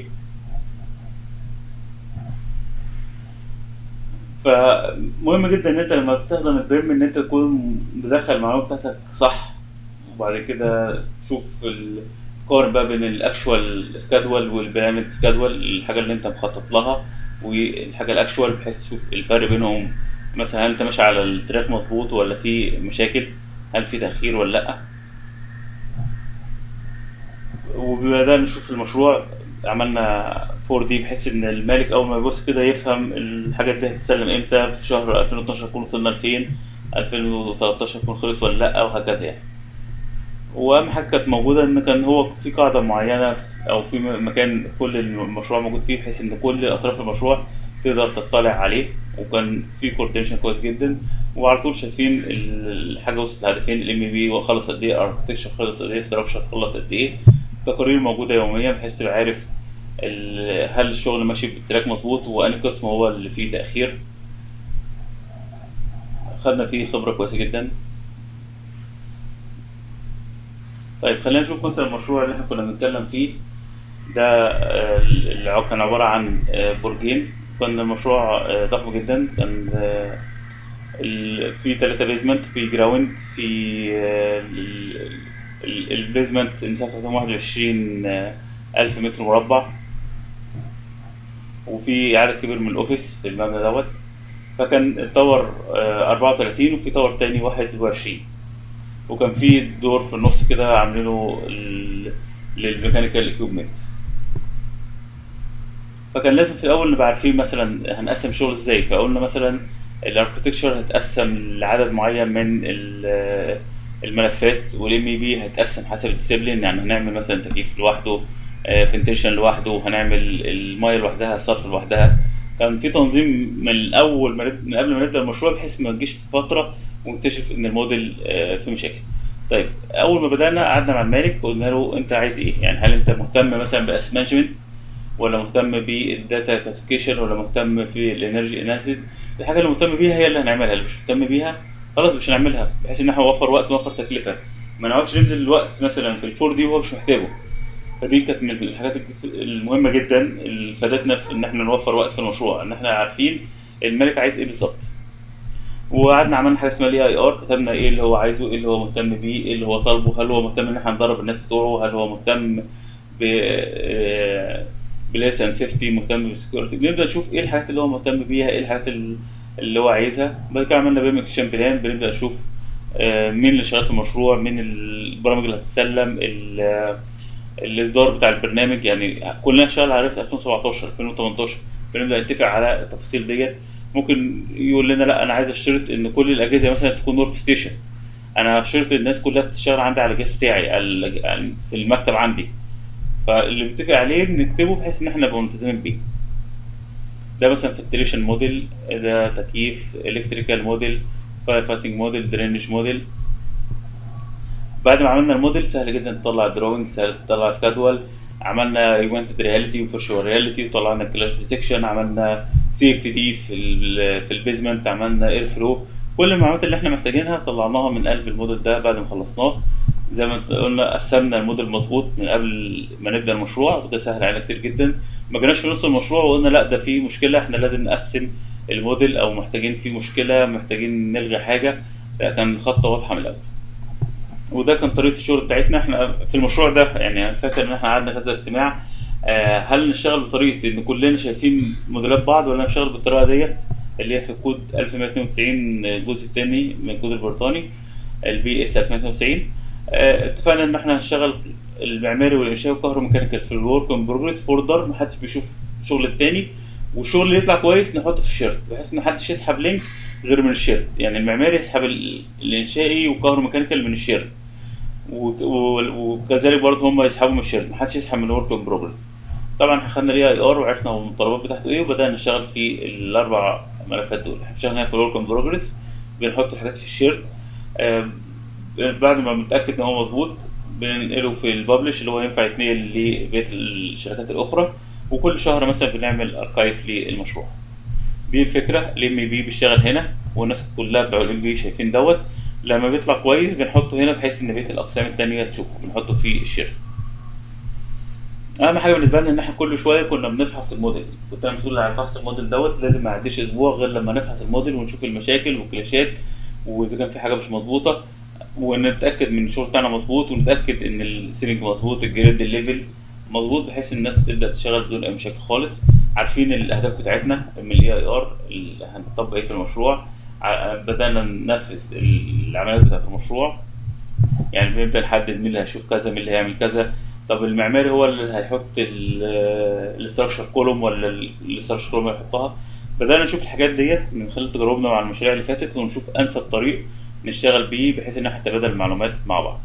فمهم جدا ان انت لما تستخدم البيم ان انت تكون مدخل المعلومات بتاعتك صح وبعد كده تشوف ال- تقارن بقى بين الاكشوال سكادول والبرنامج سكادول الحاجه اللي انت مخطط لها والحاجه الاكشوال بحيث تشوف الفرق بينهم مثلا هل انت ماشي على التراك مظبوط ولا في مشاكل هل في تاخير ولا لا وبدأنا نشوف المشروع عملنا 4 دي بحيث ان المالك اول ما يبص كده يفهم الحاجات دي هتتسلم امتى في شهر 2012 نكون وصلنا لفين 2013 يكون خلص ولا لا وهكذا يعني واهم حاجه كانت موجوده ان كان هو في قاعده معينه او في م- مكان كل المشروع موجود فيه بحيث ان كل اطراف المشروع تقدر تطلع عليه وكان في كوردينيشن كويس جدا وعلى طول شايفين ال- الحاجه وصلت لهدفين الام بي وخلص قد ايه اركتكشر خلص قد ايه ستراكشر خلص قد ايه تقارير موجوده يوميا بحيث تبقى عارف ال- هل الشغل ماشي بالتراك مظبوط وانهي قسم هو اللي فيه تاخير خدنا فيه خبره كويسه جدا طيب خلينا نشوف مثلا المشروع اللي احنا كنا بنتكلم فيه ده آه، اللي هو كان عبارة عن آه، برجين كان مشروع آه، ضخم جدا كان آه، ال- في ثلاثة بيزمنت في جراوند في آه، ال- ال- البيزمنت المساحة بتاعتهم 21 آه، ألف متر مربع وفي عدد كبير من الأوفيس في المبنى دوت فكان التاور آه، 34 وفي تاور تاني 21 وكان في دور في النص كده عاملينه ال- للميكانيكال اكيوبمنت فكان لازم في الاول نبقى عارفين مثلا هنقسم الشغل ازاي فقلنا مثلا الاركتكتشر هتقسم لعدد معين من ال- الملفات والام اي بي هتقسم حسب الديسيبلين يعني هنعمل مثلا تكييف لوحده فنتيشن لوحده هنعمل المايه لوحدها الصرف لوحدها كان في تنظيم من اول ما نب- من قبل ما نبدا المشروع بحيث ما نجيش في فتره ونكتشف ان الموديل آه، فيه مشاكل طيب اول ما بدانا قعدنا مع المالك قلنا له انت عايز ايه يعني هل انت مهتم مثلا باس مانجمنت ولا مهتم بالداتا كلاسيفيكيشن ولا مهتم في الانرجي اناليسيز الحاجه اللي مهتم بيها هي اللي هنعملها اللي مش مهتم بيها خلاص مش هنعملها بحيث ان احنا نوفر وقت ونوفر تكلفه ما نقعدش ننزل الوقت مثلا في الفور دي وهو مش محتاجه فدي كانت من الحاجات المهمه جدا اللي فادتنا في ان احنا نوفر وقت في المشروع ان احنا عارفين الملك عايز ايه بالظبط وقعدنا عملنا حاجه اسمها الاي اي ار كتبنا ايه اللي هو عايزه ايه اللي هو مهتم بيه ايه اللي هو طالبه هل هو مهتم ان احنا ندرب الناس بتوعه هل هو مهتم ب بالهيلث اند سيفتي مهتم بالسكيورتي بنبدا نشوف ايه الحاجات اللي هو مهتم بيها ايه الحاجات ال- اللي هو عايزها بعد كده عملنا بيم اكشن بلان بنبدا نشوف آه، مين اللي شغال في المشروع مين البرامج اللي هتتسلم ال- الاصدار بتاع البرنامج يعني كلنا شغال على ريفت 2017 2018 بنبدا نتفق على التفاصيل ديت ممكن يقول لنا لا انا عايز اشترط ان كل الاجهزه مثلا تكون ورك ستيشن انا شرط الناس كلها تشتغل عندي على الجهاز بتاعي ال- في المكتب عندي فاللي بنتفق عليه بنكتبه بحيث ان احنا نبقى ملتزمين بيه ده مثلا فنتليشن موديل ده تكييف الكتريكال موديل فاير فايتنج موديل درينج موديل بعد ما عملنا الموديل سهل جدا نطلع دروينج سهل نطلع سكادول عملنا ايجمنتد رياليتي وفيرشوال رياليتي وطلعنا كلاش ديتكشن عملنا سي اف تي في ال في البيزمنت عملنا اير فلو كل المعلومات اللي احنا محتاجينها طلعناها من قلب الموديل ده بعد ما خلصناه زي ما قلنا قسمنا الموديل مظبوط من قبل ما نبدا المشروع وده سهل علينا كتير جدا ما جيناش في نص المشروع وقلنا لا ده في مشكله احنا لازم نقسم الموديل او محتاجين في مشكله محتاجين نلغي حاجه لا كان الخطه واضحه من الاول وده كان طريقه الشغل بتاعتنا احنا في المشروع ده يعني أنا فاكر ان احنا قعدنا كذا اجتماع آه، هل نشتغل بطريقه ان كلنا شايفين موديلات بعض ولا نشتغل بالطريقه ديت اللي هي في كود 1192 الجزء الثاني من الكود البريطاني البي اس 1192 آه، اتفقنا ان احنا هنشتغل المعماري والانشائي والكهروميكانيكال في الورك ان بروجريس فوردر محدش بيشوف شغل التاني والشغل اللي يطلع كويس نحطه في الشيرت بحيث ان محدش يسحب لينك غير من الشيرت يعني المعماري يسحب ال- الانشائي والكهروميكانيكال من الشيرت و- و- وكذلك برضه هم يسحبوا من الشيرت محدش يسحب من الورك ان بروجريس طبعا احنا خدنا الاي اي ار وعرفنا المتطلبات بتاعته ايه وبدانا نشتغل في الاربع ملفات دول احنا اشتغلنا في الورك ان بروجريس بنحط الحاجات في الشير آم، بعد ما بنتاكد ان هو مظبوط بننقله في الببلش اللي هو ينفع يتنقل لبقيه الشركات الاخرى وكل شهر مثلا بنعمل اركايف للمشروع دي الفكره الام بي بيشتغل هنا والناس كلها بتوع الام بي شايفين دوت لما بيطلع كويس بنحطه هنا بحيث ان بقيه الاقسام التانيه تشوفه بنحطه في الشير اهم حاجه بالنسبه لنا ان احنا كل شويه كنا بنفحص الموديل كنت انا مسؤول عن فحص الموديل دوت لازم ما يعديش اسبوع غير لما نفحص الموديل ونشوف المشاكل والكلاشات واذا كان في حاجه مش مظبوطه ونتاكد من الشغل بتاعنا مظبوط ونتاكد ان السيلينج مظبوط الجريد الليفل مظبوط بحيث الناس تبدا تشتغل بدون اي مشاكل خالص عارفين الاهداف بتاعتنا من الاي اي ار هنطبق ايه في المشروع ع- بدانا ننفذ العمليات بتاعت المشروع يعني بنبدا نحدد مين اللي هيشوف كذا مين اللي هيعمل كذا طب المعماري هو اللي هيحط الاستراكشر كولوم ولا الاستراكشر كولوم هيحطها بدأنا نشوف الحاجات ديت من خلال تجاربنا مع المشاريع اللي فاتت ونشوف أنسب طريق نشتغل بيه بحيث إن احنا نتبادل المعلومات مع بعض.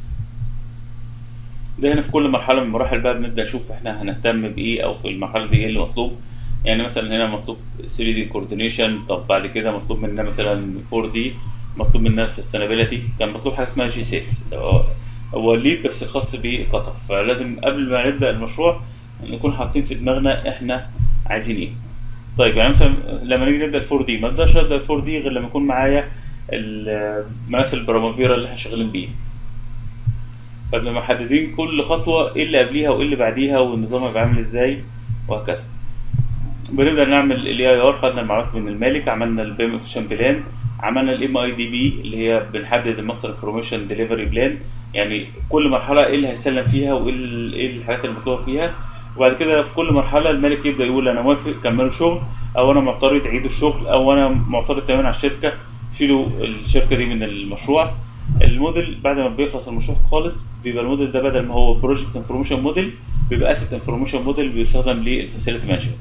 ده هنا في كل مرحلة من المراحل بقى بنبدأ نشوف احنا هنهتم بإيه أو في المرحلة دي إيه اللي مطلوب. يعني مثلا هنا مطلوب 3 دي كوردينيشن طب بعد كده مطلوب مننا مثلا 4 دي مطلوب مننا سستينابيلتي كان مطلوب حاجة اسمها جي سيس هو ليد بس الخاص بقطر فلازم قبل ما نبدأ المشروع نكون حاطين في دماغنا احنا عايزين ايه. طيب يعني مثلا لما نيجي نبدا الفور دي ما اقدرش ابدا الفور دي غير لما يكون معايا الملف البرامافيرا اللي احنا شغالين بيه فبنبقى محددين كل خطوه ايه اللي قبليها وايه اللي بعديها والنظام هيبقى عامل ازاي وهكذا بنبدا نعمل الاي اي ار خدنا المعلومات من المالك عملنا البيم اكشن بلان عملنا الام اي دي بي اللي هي بنحدد الماستر انفورميشن ديليفري بلان يعني كل مرحله ايه اللي هيسلم فيها وايه ال- ايه الحاجات المطلوبه فيها وبعد كده في كل مرحله المالك يبدا يقول انا موافق كملوا شغل او انا معترض عيدوا الشغل او انا معترض تماما على الشركه شيلوا الشركه دي من المشروع الموديل بعد ما بيخلص المشروع خالص بيبقى الموديل ده بدل ما هو بروجكت انفورميشن موديل بيبقى اسيت انفورميشن موديل بيستخدم للفاسيلتي مانجمنت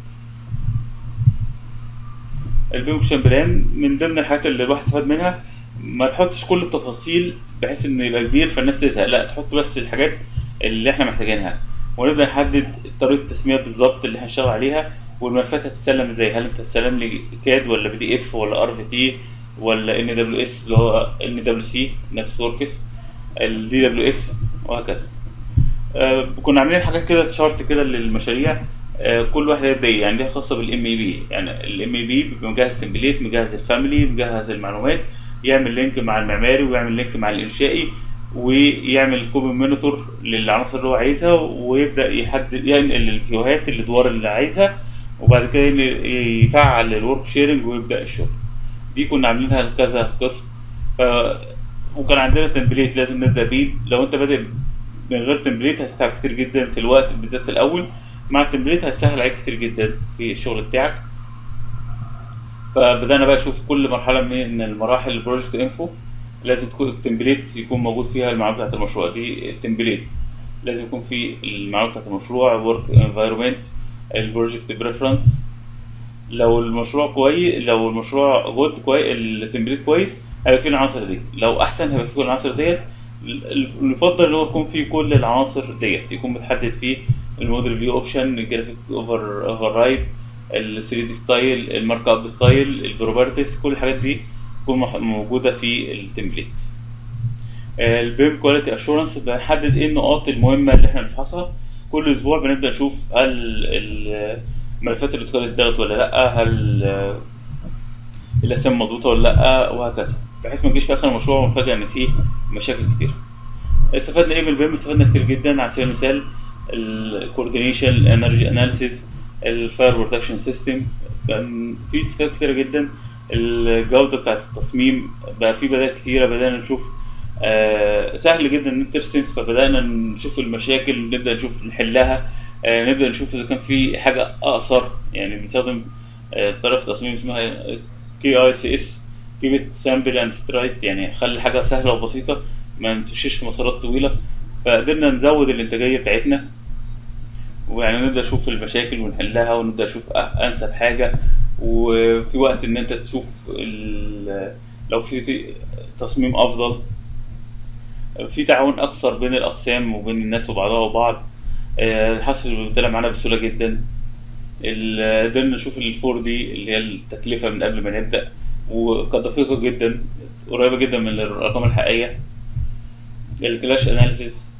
البيمكشن بلان من ضمن الحاجات اللي الواحد استفاد منها ما تحطش كل التفاصيل بحيث انه يبقى كبير فالناس تزهق لا تحط بس الحاجات اللي احنا محتاجينها ونبدا نحدد طريقه التسميه بالظبط اللي هنشتغل عليها والملفات هتتسلم ازاي هل انت هتسلم لي كاد ولا بي دي اف ولا ار في تي ولا ان دبليو اس اللي هو ان دبليو سي نفس وركس الدي دبليو اف وهكذا آه كنا عاملين حاجات كده شارت كده للمشاريع آه كل واحده يبدا ايه يعني دي خاصه بالام اي بي يعني الام اي بي بيبقى مجهز تمبليت مجهز الفاميلي مجهز المعلومات يعمل لينك مع المعماري ويعمل لينك مع الانشائي ويعمل كوبن مونيتور للعناصر اللي هو عايزها ويبدا يحدد ينقل الكيوهات الادوار اللي عايزها وبعد كده يفعل الورك شيرنج ويبدا الشغل دي كنا عاملينها لكذا قسم ف وكان عندنا تمبليت لازم نبدا بيه لو انت بادئ من غير تمبليت هتتعب كتير جدا في الوقت بالذات في الاول مع التمبليت هيسهل عليك كتير جدا في الشغل بتاعك فبدانا بقى نشوف كل مرحله من المراحل البروجكت انفو لازم تكون التمبليت يكون موجود فيها المعلومات بتاعت المشروع دي التمبليت لازم يكون في المعلومات بتاعت المشروع ورك انفايرمنت البروجكت بريفرنس لو المشروع كويس لو المشروع جود كويس التمبليت كويس هيبقى فيه العناصر دي لو احسن هيبقى فيه كل العناصر ديت ال- يفضل ان هو يكون فيه كل العناصر ديت يكون متحدد فيه الموديل فيو اوبشن الجرافيك اوفر اوفر رايد ال 3 دي ستايل المارك اب ستايل البروبرتيز كل الحاجات دي تكون مح- موجوده في التمبليت البيم كواليتي اشورنس بنحدد ايه النقاط المهمه اللي احنا بنفحصها كل اسبوع بنبدا نشوف هل ال- الملفات اللي اتكتبت اتلغت ولا لا هل آه، الاسامي مظبوطه ولا لا وهكذا بحيث ما تجيش في اخر المشروع ونفاجئ ان فيه مشاكل كتير استفدنا ايه من البيم استفدنا كتير جدا على سبيل المثال الكوردينيشن الانرجي اناليسيس الفاير بروتكشن سيستم كان في استفادات كتيره جدا الجوده بتاعت التصميم بقى في بدائل كتيره بدانا نشوف آه سهل جدا ان انت ترسم فبدانا نشوف المشاكل نبدا نشوف نحلها آه نبدا نشوف اذا كان في حاجه اقصر يعني بنستخدم آه طريقه تصميم اسمها كي اي سي اس كيبت سامبل اند سترايت يعني خلي حاجه سهله وبسيطه ما نمشيش في مسارات طويله فقدرنا نزود الانتاجيه بتاعتنا ويعني نبدا نشوف المشاكل ونحلها ونبدا نشوف أ- انسب حاجه وفي وقت ان انت تشوف ال- لو في ت- تصميم افضل في تعاون اكثر بين الاقسام وبين الناس وبعضها وبعض آه، الحصر بيطلع معانا بسهوله جدا ال- قدرنا نشوف الفور دي اللي هي التكلفه من قبل ما نبدا وكانت دقيقه جدا قريبه جدا من الارقام الحقيقيه الكلاش اناليسيس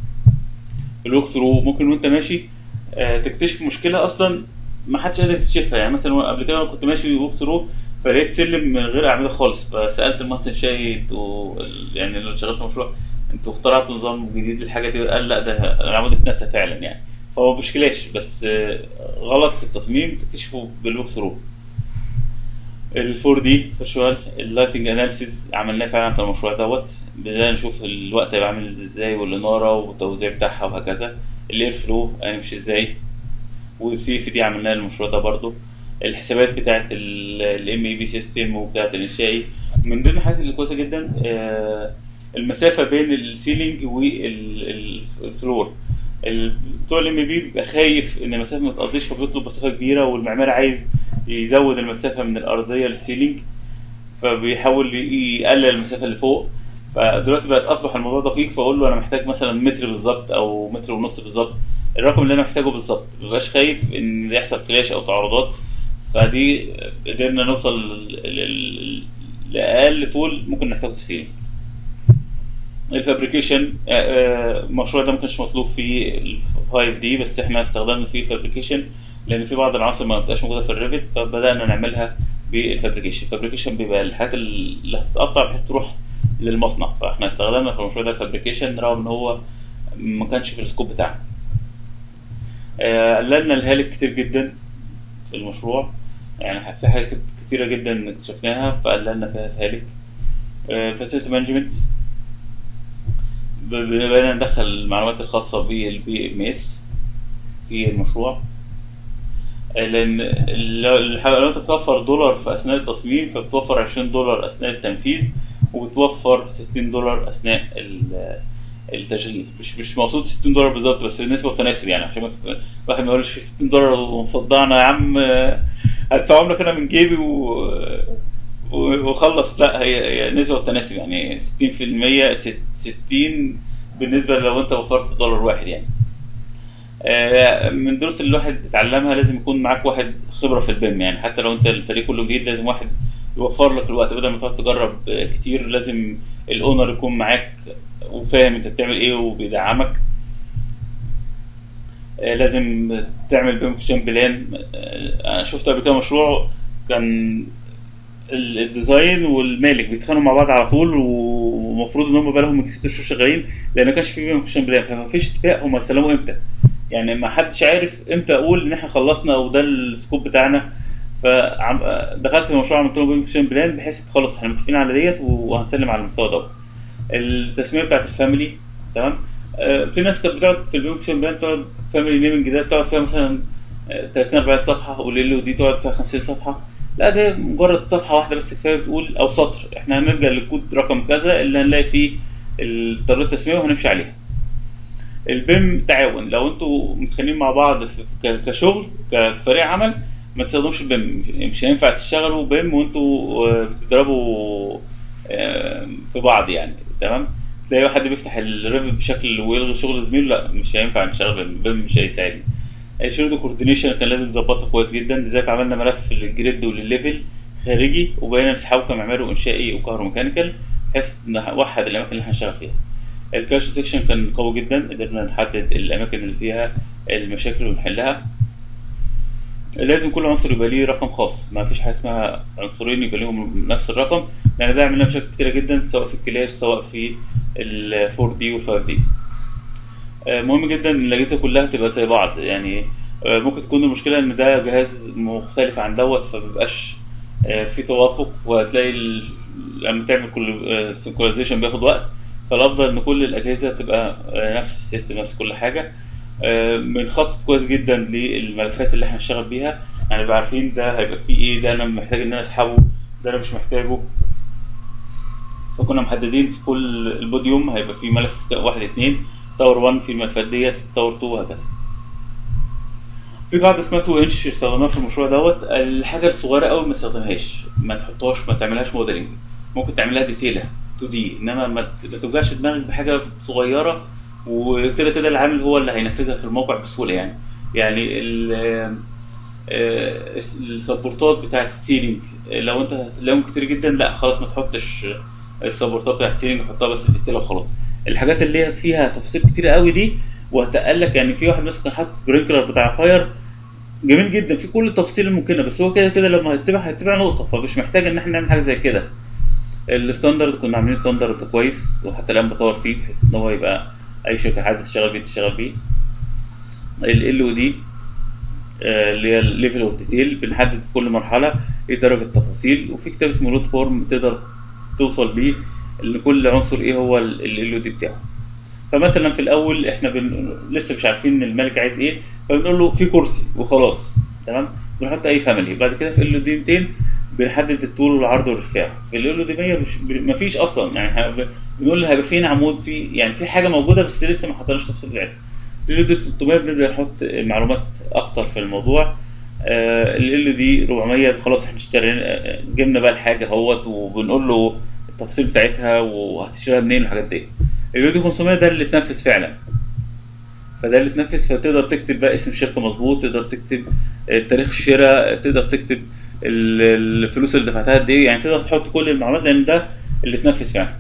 الوك ثرو ممكن وانت ماشي آه، تكتشف مشكله اصلا ما حدش قادر يكتشفها يعني مثلا قبل كده كنت ماشي ووك ثرو فلقيت سلم من غير اعمده خالص فسالت المهندس الشاي انتوا يعني اللي شغال في المشروع انتوا اخترعتوا نظام جديد للحاجه دي قال لا ده العمود اتنسى فعلا يعني فهو مش كلاش بس آه، غلط في التصميم تكتشفه بالوك ثرو ال 4 دي فيرتشوال اللايتنج اناليسيز عملناه فعلا في المشروع دوت بدأنا نشوف الوقت هيبقى عامل ازاي والاناره والتوزيع بتاعها وهكذا الاير فلو هيمشي ازاي والسي اف دي عملناها للمشروع ده برضو الحسابات بتاعت الام اي بي سيستم وبتاعت الانشائي من ضمن الحاجات اللي كويسه جدا آه، المسافه بين السيلينج والفلور ال- بتوع الام بي بيبقى خايف ان المسافه ما تقضيش فبيطلب مسافه كبيره والمعماري عايز يزود المسافه من الارضيه للسيلينج فبيحاول ي- يقلل المسافه اللي فوق فدلوقتي بقت اصبح الموضوع دقيق فاقول له انا محتاج مثلا متر بالظبط او متر ونص بالظبط الرقم اللي انا محتاجه بالظبط مبقاش خايف ان يحصل كلاش او تعارضات فدي قدرنا نوصل ل- ل- لاقل طول ممكن نحتاجه في السيلينج الفابريكيشن المشروع ده ما كانش مطلوب فيه ال 5 دي بس احنا استخدمنا فيه فابريكيشن لان في بعض العناصر ما بتبقاش موجوده في الريفت فبدانا نعملها بالفابريكيشن الفابريكيشن بيبقى الحاجات اللي هتتقطع بحيث تروح للمصنع فاحنا استخدمنا في المشروع ده الفابريكيشن رغم ان هو ما كانش في السكوب بتاعنا آه، قللنا الهالك كتير جدا في المشروع يعني في حاجات كتيرة جدا اكتشفناها فقللنا فيها الهالك فاسيلتي مانجمنت بدأنا ندخل المعلومات الخاصة بالبي ام اس في المشروع آه، لأن لو الحاجة- لو أنت بتوفر دولار في أثناء التصميم فبتوفر 20 دولار أثناء التنفيذ وبتوفر 60 دولار أثناء ال- التشغيل مش مش مقصود 60 دولار بالظبط بس النسبة والتناسب يعني عشان ما ف- الواحد ما يقولش في 60 دولار ومصدعنا يا عم آه، هدفعهم لك أنا من جيبي و و- وخلص لا هي هي نسبة وتناسب يعني 60% ست- 60 بالنسبة لو انت وفرت دولار واحد يعني آه، من الدروس اللي الواحد اتعلمها لازم يكون معاك واحد خبرة في البيم يعني حتى لو انت الفريق كله جديد لازم واحد يوفر لك الوقت بدل ما تقعد تجرب آه، كتير لازم الاونر يكون معاك وفاهم انت بتعمل ايه وبيدعمك آه، لازم تعمل بيم كوشن بلان آه، انا شفت قبل كده مشروع كان ال- الديزاين والمالك بيتخانقوا مع بعض على طول ومفروض ان هم بقالهم من ست شهور شغالين لان ما كانش في بينهم كوشن بلان فما فيش اتفاق هم هيسلموا امتى يعني ما حدش عارف امتى اقول ان احنا خلصنا وده السكوب بتاعنا فدخلت في المشروع عملت لهم كوشن بلان بحيث خلاص احنا متفقين على ديت وهنسلم على المستوى دوت التسميه بتاعت الفاميلي تمام آه، في ناس كانت بتقعد في البيوكشن بلان تقعد فاميلي نيمنج ده تقعد فيها مثلا آه، 30 40 صفحه وليلو ودي تقعد فيها 50 صفحه لا ده مجرد صفحه واحده بس كفايه بتقول او سطر احنا هنرجع للكود رقم كذا اللي هنلاقي فيه ال- طريقه التسميه وهنمشي عليها البيم تعاون لو انتوا متخانقين مع بعض في- ك- كشغل كفريق عمل ما تستخدموش البيم مش هينفع تشتغلوا بيم وانتوا آه، بتضربوا آه، في بعض يعني تمام تلاقي حد بيفتح الريفت بشكل ويلغي شغل زميله لا مش هينفع نشتغل بيم بيم مش هيساعدني الشيرد كوردينيشن كان لازم نظبطها كويس جدا لذلك عملنا ملف للجريد وللليفل خارجي وبقينا نسحبه كمعماري وانشائي وكهروميكانيكال بحيث نوحد الاماكن اللي احنا هنشتغل فيها الكاش سيكشن كان قوي جدا قدرنا نحدد الاماكن اللي فيها المشاكل ونحلها لازم كل عنصر يبقى ليه رقم خاص ما فيش حاجه اسمها عنصرين يبقى ليهم نفس الرقم لان ده عملنا مشاكل كتيره جدا سواء في الكلاش سواء في ال 4 دي و 5 دي مهم جدا ان الاجهزه كلها تبقى زي بعض يعني آه، ممكن تكون المشكله ان ده جهاز مختلف عن دوت فمبيبقاش آه، في توافق وهتلاقي ال- لما تعمل كل سنكرونايزيشن بياخد وقت فالافضل ان كل الاجهزه تبقى آه، نفس السيستم نفس كل حاجه آه، بنخطط كويس جدا للملفات اللي احنا هنشتغل بيها يعني نبقى عارفين ده هيبقى فيه ايه ده انا محتاج ان انا اسحبه ده انا مش محتاجه فكنا محددين في كل البوديوم هيبقى فيه ملف واحد اتنين تاور 1 في الملفات ديت تاور 2 وهكذا في قاعده اسمها 2 انش استخدمناها في المشروع دوت الحاجه الصغيره قوي ما تستخدمهاش ما تحطهاش ما تعملهاش موديلنج ممكن تعملها ديتيلة 2 دي انما ما ت- ما توجعش دماغك بحاجه صغيره وكده كده العامل هو اللي هينفذها في الموقع بسهوله يعني يعني ال آه، السبورتات بتاعت السيلينج لو انت هتلاقيهم كتير جدا لا خلاص ما تحطش السبورتات بتاعت السيلينج حطها بس في ديتيلة وخلاص الحاجات اللي هي فيها تفاصيل كتير قوي دي وهتقلك يعني في واحد مثلا كان حاطط سبرينكلر بتاع فاير جميل جدا في كل التفاصيل الممكنه بس هو كده كده لما هيتبع هيتبع نقطه فمش محتاج ان احنا نعمل حاجه زي كده الستاندرد كنا عاملين ستاندرد كويس وحتى الان بطور فيه بحيث ان هو يبقى اي شركه عايزه تشتغل بيه تشتغل بيه ال او دي اللي هي الليفل اوف ديتيل بنحدد في كل مرحله ايه درجه التفاصيل وفي كتاب اسمه لود فورم تقدر توصل بيه لكل عنصر ايه هو ال او دي بتاعه فمثلا في الاول احنا بن... لسه مش عارفين الملك عايز ايه فبنقول له في كرسي وخلاص تمام بنحط اي فاميلي بعد كده في ال دي 200 بنحدد الطول والعرض والارتفاع في ال دي 100 مش مفيش اصلا يعني ه- بنقول هيبقى فين عمود في يعني في حاجه موجوده بس لسه ما حطيناش تفاصيل بتاعتها ال دي 300 بنبدا نحط معلومات اكتر في الموضوع ال دي 400 خلاص احنا اشترينا آه، جبنا بقى الحاجه اهوت وبنقول له التفاصيل بتاعتها وهتشتريها منين والحاجات دي ال دي 500 ده اللي اتنفذ فعلا فده اللي اتنفذ فتقدر تكتب بقى اسم الشركه مظبوط تقدر تكتب آه، تاريخ الشراء تقدر تكتب ال- الفلوس اللي دفعتها قد ايه يعني تقدر تحط كل المعلومات لان ده اللي اتنفذ فعلا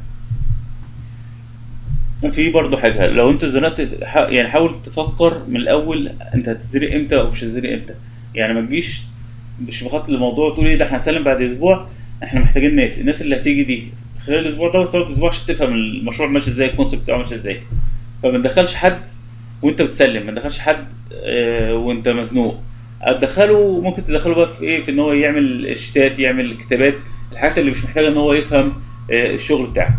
في برضه حاجه لو انت زنقت ح- يعني حاول تفكر من الاول انت هتزرق امتى او مش هتزرق امتى يعني ما تجيش مش مخطط للموضوع تقول ايه ده احنا هنسلم بعد اسبوع احنا محتاجين ناس الناس اللي هتيجي دي خلال الاسبوع ده تقعد اسبوع عشان تفهم المشروع ماشي ازاي الكونسيبت بتاعه ماشي ازاي فما تدخلش حد وانت بتسلم ما تدخلش حد آه، وانت مزنوق هتدخله ممكن تدخله بقى في ايه في ان هو يعمل شتات يعمل كتابات الحاجات اللي مش محتاجه ان هو يفهم آه، الشغل بتاعك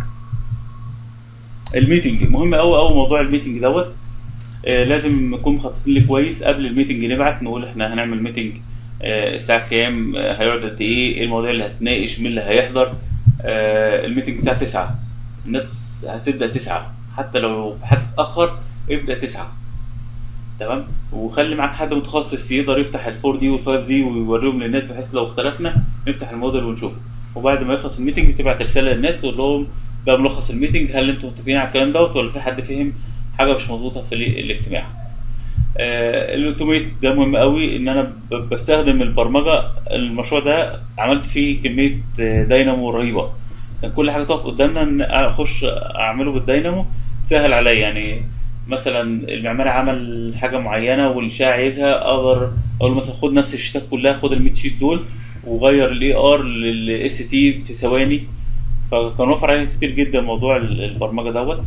الميتنج مهم قوي قوي موضوع الميتنج دوت آه، لازم نكون مخططين ليه كويس قبل الميتنج نبعت نقول احنا هنعمل ميتنج آه، الساعه كام آه، هيقعد قد ايه ايه المواضيع اللي هتناقش مين اللي هيحضر آه، الميتنج الساعه 9 الناس هتبدا 9 حتى لو في حد اتاخر ابدا 9 تمام وخلي معاك حد متخصص يقدر يفتح ال 4 دي وال 5 دي ويوريهم للناس بحيث لو اختلفنا نفتح الموديل ونشوفه وبعد ما يخلص الميتنج تبعت رساله للناس تقول لهم ده ملخص الميتنج هل انتم متفقين على الكلام دوت ولا في حد فهم حاجه مش مظبوطه في ال- الاجتماع آه، الاوتوميت ده مهم قوي ان انا ب- بستخدم البرمجه المشروع ده عملت فيه كميه آه، داينامو رهيبه كان كل حاجه تقف قدامنا ان اخش اعمله بالداينامو تسهل عليا يعني مثلا المعماري عمل حاجه معينه والانشاء عايزها اقدر اقول له مثلا خد نفس الشيتات كلها خد ال 100 شيت دول وغير الاي ار للاس تي في ثواني فكان وفر علينا كتير جدا موضوع ال- البرمجه دوت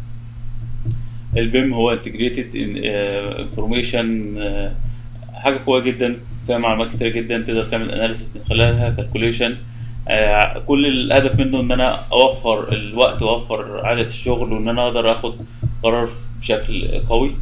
البيم هو انتجريتد انفورميشن حاجه قويه جدا فيها معلومات كتير جدا تقدر تعمل اناليسيس من خلالها كالكوليشن كل الهدف منه ان انا اوفر الوقت واوفر عدد الشغل وان انا اقدر اخد قرار بشكل قوي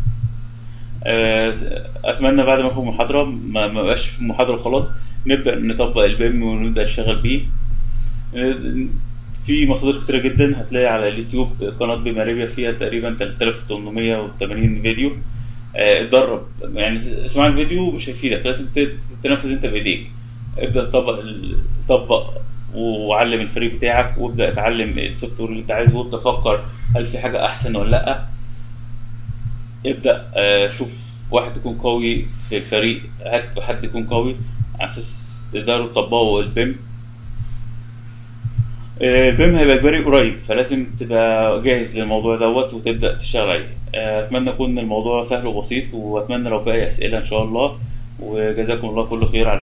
آه، اتمنى بعد ما اخد محاضره ما ما بقاش في محاضره خلاص نبدا نطبق البيم ونبدا نشتغل بيه آه، في مصادر كتيرة جدا هتلاقي على اليوتيوب قناة بماريبيا فيها تقريبا 3880 فيديو آه، اتدرب يعني اسمع الفيديو مش هيفيدك لازم ت- تنفذ انت بايديك ابدا طبق ال- طبق وعلم الفريق بتاعك وابدا اتعلم السوفت وير اللي انت عايزه وابدا فكر هل في حاجه احسن ولا لا ابدا آه، شوف واحد يكون قوي في الفريق هات حد يكون قوي على اساس تقدروا تطبقوا البيم آه، البيم هيبقى اجباري قريب فلازم تبقى جاهز للموضوع دوت وتبدا تشتغل عليه آه، اتمنى يكون الموضوع سهل وبسيط واتمنى لو في اي اسئله ان شاء الله وجزاكم الله كل خير على